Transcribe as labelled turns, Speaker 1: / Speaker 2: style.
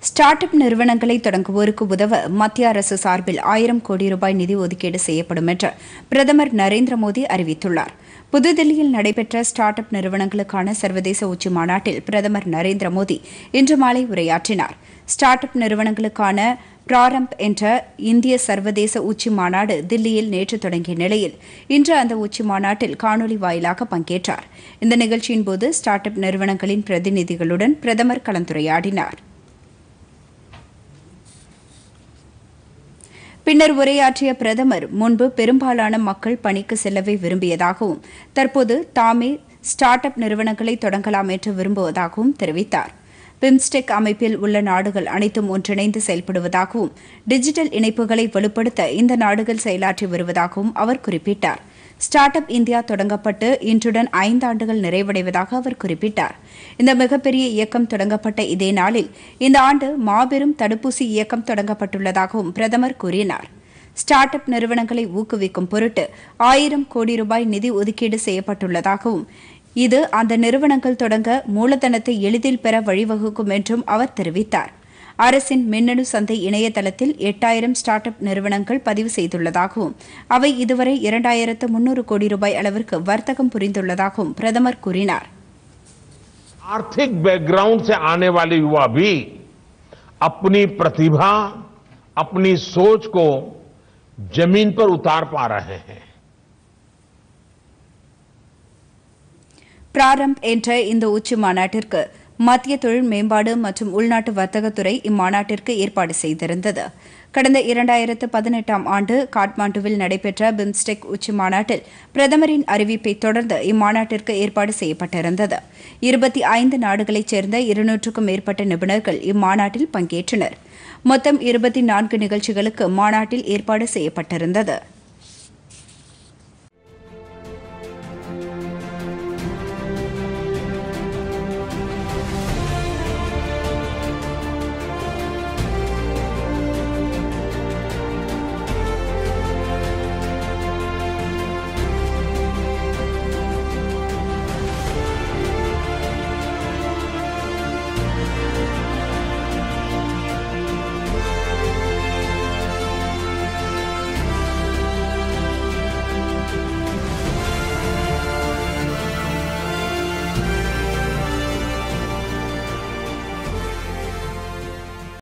Speaker 1: start up நிறுவனங்களை தொடங்குவோருக்கு உதவ மத்திய அரசு சார்பில் ஆயிரம் கோடி ரூபாய் நிதி ஒதுக்கீடு செய்யப்படும் என்று பிரதமர் நரேந்திர மோடி அறிவித்துள்ளார் புதுதில்லியில் நடைபெற்ற ஸ்டார்ட் அப் நிறுவனங்களுக்கான சர்வதேச உச்சி மாநாட்டில் பிரதமர் நரேந்திர மோடி இன்று மாலை உரையாற்றினார் ஸ்டார்ட் அப் நிறுவனங்களுக்கான பிராரம்ப் என்ற இந்திய சர்வதேச உச்சி மாநாடு தில்லியில் நேற்று தொடங்கிய நிலையில் இன்று அந்த உச்சி மாநாட்டில் காணொலி வாயிலாக பங்கேற்றார் இந்த நிகழ்ச்சியின் போது ஸ்டார்ட் அப் நிறுவனங்களின் பிரதிநிதிகளுடன் பிரதமர் கலந்துரையாடினார் பின்னர் உரையாற்றிய பிரதமர் முன்பு பெரும்பாலான மக்கள் பணிக்கு செல்லவே விரும்பியதாகவும் தற்போது தாமே ஸ்டார்ட் அப் நிறுவனங்களை தொடங்கலாம் என்று விரும்புவதாகவும் தெரிவித்தார் பிம்ஸ்டெக் அமைப்பில் உள்ள நாடுகள் அனைத்தும் ஒன்றிணைந்து செயல்படுவதாகவும் டிஜிட்டல் இணைப்புகளை வலுப்படுத்த இந்த நாடுகள் செயலாற்றி வருவதாகவும் அவர் குறிப்பிட்டார் ஸ்டார்ட் அப் இந்தியா தொடங்கப்பட்டு இன்றுடன் ஐந்தாண்டுகள் நிறைவடைவதாக அவர் குறிப்பிட்டார் இந்த மிகப்பெரிய இயக்கம் தொடங்கப்பட்ட இதே நாளில் இந்த ஆண்டு மாபெரும் தடுப்பூசி இயக்கம் தொடங்கப்பட்டுள்ளதாகவும் பிரதமர் கூறினார் ஸ்டார்ட் அப் நிறுவனங்களை ஊக்குவிக்கும் பொருட்டு ஆயிரம் கோடி ரூபாய் நிதி ஒதுக்கீடு செய்யப்பட்டுள்ளதாகவும் இது அந்த நிறுவனங்கள் தொடங்க மூலதனத்தை எளிதில் பெற வழிவகுக்கும் என்றும் அவர் தெரிவித்தார் அரசின் மின்னணு சந்தை இணையதளத்தில் எட்டாயிரம் ஸ்டார்ட் அப் நிறுவனங்கள் பதிவு செய்துள்ளதாகவும் அவை இதுவரை இரண்டாயிரத்து முன்னூறு கோடி ரூபாய் அளவிற்கு வர்த்தகம் புரிந்துள்ளதாகவும் பிரதமர் கூறினார்
Speaker 2: आर्थिक बैकग्राउंड से आने वाले युवा भी अपनी प्रतिभा अपनी सोच को जमीन पर उतार पा रहे हैं
Speaker 1: பிராரம்ப் என்ற இந்த உச்சி மாநாட்டிற்கு மத்திய தொழில் மேம்பாடு மற்றும் உள்நாட்டு வர்த்தகத்துறை இம்மாநாட்டிற்கு ஏற்பாடு செய்திருந்தது கடந்த இரண்டாயிரத்து பதினெட்டாம் ஆண்டு காட்மாண்டுவில் நடைபெற்ற பிம்ஸ்டெக் உச்சி மாநாட்டில் பிரதமரின் அறிவிப்பை தொடர்ந்து இம்மாநாட்டிற்கு ஏற்பாடு செய்யப்பட்டிருந்தது இருபத்தி ஐந்து நாடுகளைச் சேர்ந்த இருநூற்றுக்கும் மேற்பட்ட நிபுணர்கள் இம்மாநாட்டில் பங்கேற்றனர் மொத்தம் இருபத்தி நான்கு நிகழ்ச்சிகளுக்கு மாநாட்டில் ஏற்பாடு செய்யப்பட்டிருந்தது